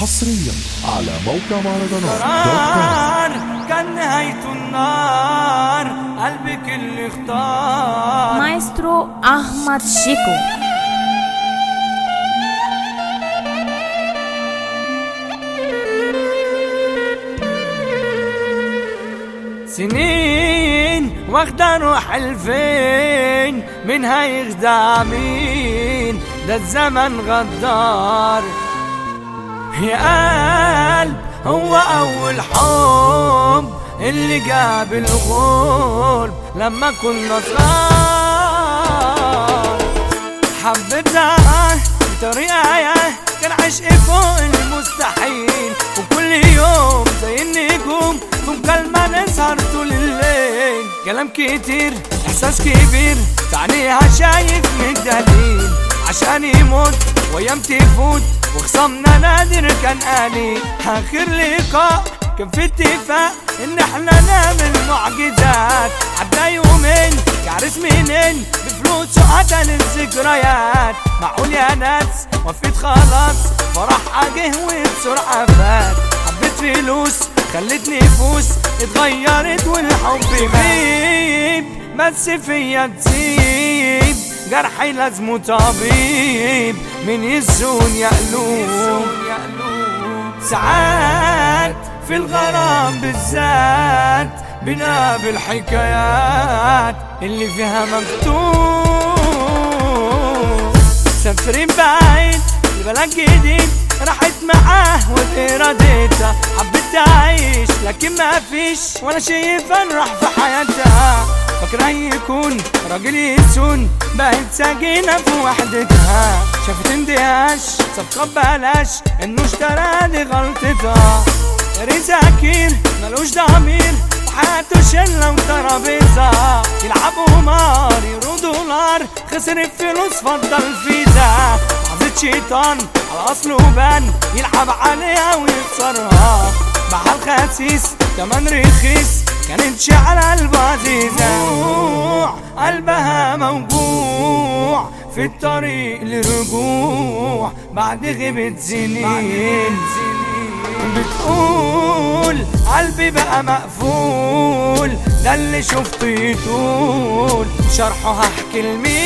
حصريا على موقع مهرجانات دوت كوم. قرار كان نهايته النار قلبك اللي اختار مايسترو احمد شيكو سنين واخدة روح الفين مين هيخدع مين ده الزمن غدار يا قلب هو أول حب اللي جاب الغلب لما كنا صغار حبيتها بطريقة كان عشق فوق المستحيل وكل يوم زي النجوم في مكالمة نسهر طول الليل كلام كتير إحساس كبير تعنيها شايف من دليل عشان يموت وأيام تفوت وخصمنا نادر كان قليل آخر لقاء كان في اتفاق ان احنا نعمل معجزات عدى يومين كعرس منين بفلوس وقتل الذكريات معقول يا ناس وفيت خلاص فرح اجه وبسرعة فات حبيت فلوس خلت نفوس اتغيرت والحب غيب بس فيا تسيب جرحي لازمه طبيب من يسون يقلوب ساعات في الغرام بالذات بنقابل حكايات اللي فيها مكتوب سافرين بعيد لبلد جديد راحت معاه وبإرادتها حبيت تعيش لكن ما فيش ولا شيء فرح في حياتها فاكرة يكون راجل يسون بقت ساكنة في وحدتها شافت اندهاش صفقة ببلاش انه اشترى دي غلطتها ريت ذكير ملوش ضمير وحياته شلة وترابيزة يلعبوا قمار يرو دولار خسر الفلوس فضل فيزا لحظة شيطان على اصله بان يلعب عليها ويكسرها مع الخسيس كمان رخيص كانت على قلبها عزيزة موجوع قلبها موجوع في الطريق لرجوع بعد غيبة سنين بتقول قلبي بقى مقفول ده اللي شفته يطول شرحه هحكي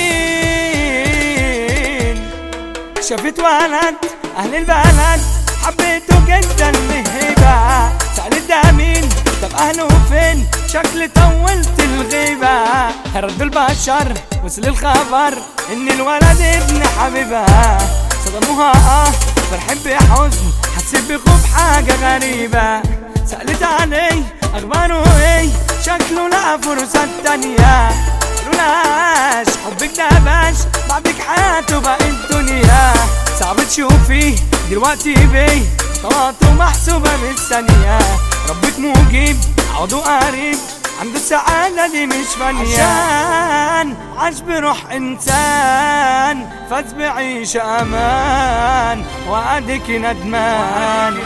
لمين شافت ولد اهل البلد حبيته جدا لهبة سألت ده مين طب اهله فين شكل طولت الغيبة رد البشر وصل الخبر ان الولد ابن حبيبها صدموها اه فرحت بحزن حسيت بخوف حاجة غريبة سألت عليه اخباره ايه شكله لقى فرصة تانية قالولهاش حبك ده باش بعدك حياته بقت دنيا صعب تشوفيه دلوقتي بيه خطواته محسوبة بالثانية ربك مجيب عوضه قريب عنده السعادة دي مش فانية عشان عاش بروح إنسان فاز بعيش أمان وأديك ندمان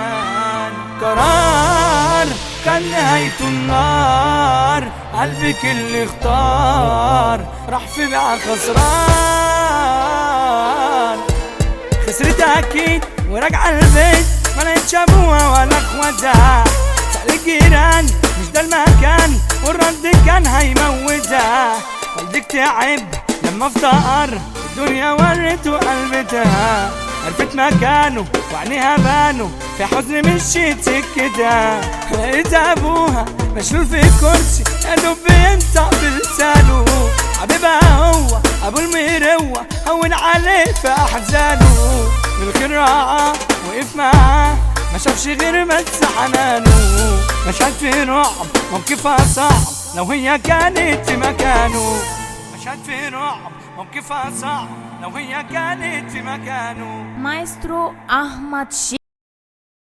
قرار كان نهايته النار قلبك اللي اختار راح في بيع خسران خسرت اكيد وراجعه البيت ما لقيتش ابوها ولا اخواتها سأل الجيران مش ده المكان والرد كان هيموتها والدك تعب لما افتقر الدنيا ورته قلبتها عرفت مكانه وعينيها بانوا في حزن مشيت سكتها لقيت ابوها مشلول في كرسي يا دوب بينطق بلسانه حبيبها هو ابو المروه هون عليه في احزانه بالخير راعاه وقف معاه ما شافش غير بس حنانه مشهد في رعب موقفها صعب لو هي كانت في مكانه مشهد في رعب موقفها صعب لو هي كانت في مكانه مايسترو احمد شيكو